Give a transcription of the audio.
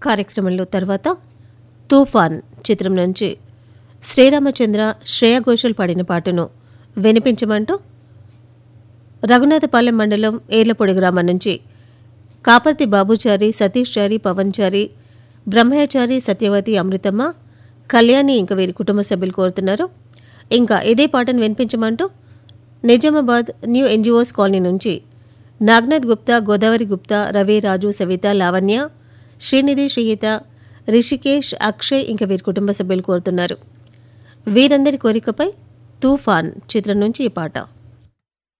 కార్యక్రమంలో తర్వాత తూఫాన్ చిత్రం నుంచి శ్రీరామచంద్ర శ్రేయ ఘోషల్ పాడిన పాటను వినిపించమంటూ రఘునాథపాలెం మండలం ఏర్లపొడి గ్రామం నుంచి కాపర్తి బాబుచారి సతీష్ చారి పవన్ చారి బ్రహ్మయ్యచారి సత్యవతి అమృతమ్మ కళ్యాణి ఇంకా వీరి కుటుంబ సభ్యులు కోరుతున్నారు ఇంకా ఇదే పాటను వినిపించమంటూ నిజామాబాద్ న్యూ ఎన్జిఓస్ కాలనీ నుంచి నాగ్నాథ్ గుప్తా గోదావరి గుప్తా రవి రాజు సవిత లావణ్య శ్రీనిధి శ్రీహిత రిషికేష్ అక్షయ్ ఇంకా వీరి కుటుంబ సభ్యులు కోరుతున్నారు వీరందరి కోరికపై తూఫాన్ చిత్రం నుంచి ఈ పాట